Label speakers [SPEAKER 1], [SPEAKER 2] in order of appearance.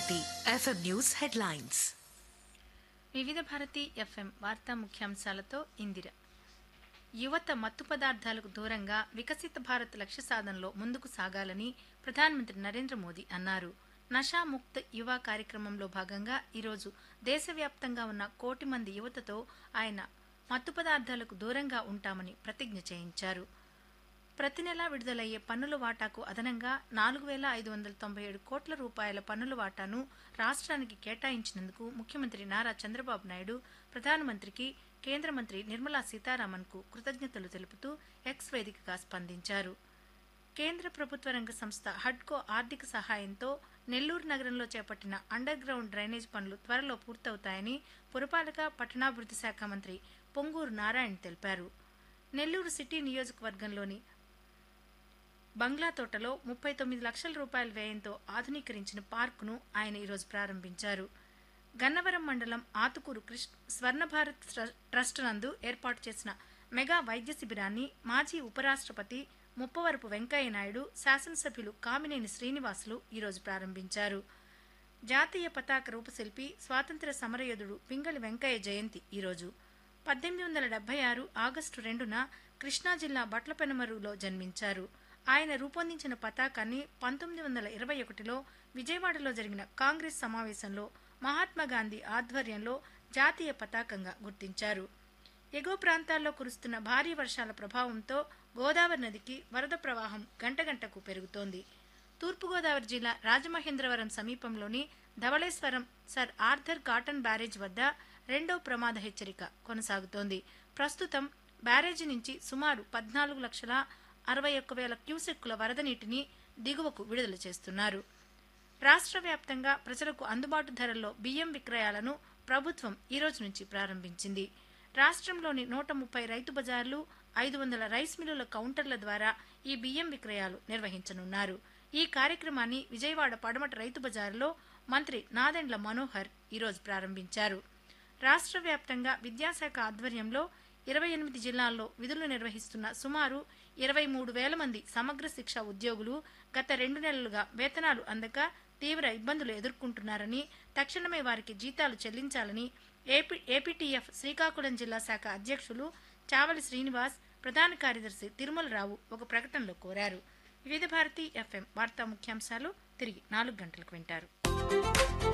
[SPEAKER 1] Bharati FM news headlines
[SPEAKER 2] వివిధ Bharati FM వార్తా ముఖ్యాంశాలతో ఇందిర యువత మత్తు పదార్థాలకు దూరంగా వికసిత భారత్ లక్ష్య సాధనలో ముందుకు సాగాలని ప్రధానమంత్రి నరేంద్ర మోదీ అన్నారు నషా ముక్త్ యువ కార్యక్రమంలో భాగంగా ఈరోజు దేశవ్యాప్తంగా ఉన్న కోటి మంది యువతతో ఆయన మత్తు పదార్థాలకు దూరంగా ఉంటామని ప్రతిజ్ఞ చేయించారు ప్రతి నెలా విడుదలయ్యే పన్నుల వాటాకు అదనంగా నాలుగు వేల ఐదు వందల తొంభై ఏడు కోట్ల రూపాయల పన్నుల వాటాను రాష్ట్రానికి కేటాయించినందుకు ముఖ్యమంత్రి నారా చంద్రబాబు నాయుడు ప్రధానమంత్రికి కేంద్ర మంత్రి నిర్మలా సీతారామన్కు కృతజ్ఞతలు తెలుపుతూ ఎక్స్ వేదికగా స్పందించారు కేంద్ర ప్రభుత్వ రంగ సంస్థ హడ్కో ఆర్థిక సహాయంతో నెల్లూరు నగరంలో చేపట్టిన అండర్ గ్రౌండ్ డ్రైనేజ్ పనులు త్వరలో పూర్తవుతాయని పురపాలక పట్టణాభివృద్ధి శాఖ మంత్రి పొంగూరు నారాయణ తెలిపారు నెల్లూరు సిటీ నియోజకవర్గంలోని బంగ్లా తోటలో ముప్పై తొమ్మిది లక్షల రూపాయల వ్యయంతో ఆధునీకరించిన పార్కును ఆయన ఈరోజు ప్రారంభించారు గన్నవరం మండలం ఆతుకూరు కృష్ణ స్వర్ణభారత్ ట్ర- ట్రస్ట్ నందు ఏర్పాటు చేసిన మెగా వైద్య శిబిరాన్ని మాజీ ఉపరాష్ట్రపతి ముప్పవరపు వెంకయ్య నాయుడు శాసనసభ్యులు కామినేని శ్రీనివాసులు ఈరోజు ప్రారంభించారు జాతీయ పతాక రూపశిల్పి స్వాతంత్ర్య సమరయోధుడు పింగళి వెంకయ్య జయంతి ఈరోజు పద్దెనిమిది వందల డెబ్బై ఆరు ఆగస్టు రెండున కృష్ణా జిల్లా బట్లపెనమరులో జన్మించారు ఆయన రూపొందించిన పతాకాన్ని పంతొమ్మిది వందల ఇరవై ఒకటిలో విజయవాడలో జరిగిన కాంగ్రెస్ సమావేశంలో మహాత్మా గాంధీ ఆధ్వర్యంలో జాతీయ పతాకంగా గుర్తించారు ఎగువ ప్రాంతాల్లో కురుస్తున్న భారీ వర్షాల ప్రభావంతో గోదావరి నదికి వరద ప్రవాహం గంటగంటకు పెరుగుతోంది తూర్పుగోదావరి జిల్లా రాజమహేంద్రవరం సమీపంలోని Dhavaleswaram sir Arthur Cotton barrage వద్ద రెండో ప్రమాద హెచ్చరిక కొనసాగుతోంది ప్రస్తుతం బ్యారేజీ నుంచి సుమారు పద్నాలుగు లక్షల అరవై ఒక్క వేల క్యూసెక్కుల వరద నీటిని దిగువకు విడుదల చేస్తున్నారు రాష్ట్ర వ్యాప్తంగా ప్రజలకు అందుబాటు ధరల్లో బియ్యం విక్రయాలను ప్రభుత్వం ఈ రోజు నుంచి ప్రారంభించింది రాష్ట్రంలోని నూట ముప్పై రైతు బజార్లు ఐదు వందల రైస్ మిల్లుల కౌంటర్ల ద్వారా ఈ బియ్యం విక్రయాలు నిర్వహించనున్నారు ఈ కార్యక్రమాన్ని విజయవాడ పడమట రైతు బజారులో మంత్రి నాదెండ్ల మనోహర్ ఈరోజు ప్రారంభించారు రాష్ట్ర వ్యాప్తంగా విద్యాశాఖ ఆధ్వర్యంలో ఇరవై ఎనిమిది జిల్లాల్లో విధులు నిర్వహిస్తున్న సుమారు ఇరవై మూడు వేల మంది సమగ్ర శిక్ష ఉద్యోగులు గత రెండు నెలలుగా వేతనాలు అందక తీవ్ర ఇబ్బందులు ఎదుర్కొంటున్నారని తక్షణమే వారికి జీతాలు చెల్లించాలని ఏపీ ఏపీటీఎఫ్ శ్రీకాకుళం జిల్లా శాఖ అధ్యక్షులు చావలి శ్రీనివాస్ ప్రధాన కార్యదర్శి తిరుమలరావు ఒక ప్రకటనలో కోరారు వివిధ భారతి ఎఫ్ఎం వార్తా ముఖ్యాంశాలు తిరిగి నాలుగు గంటలకు వింటారు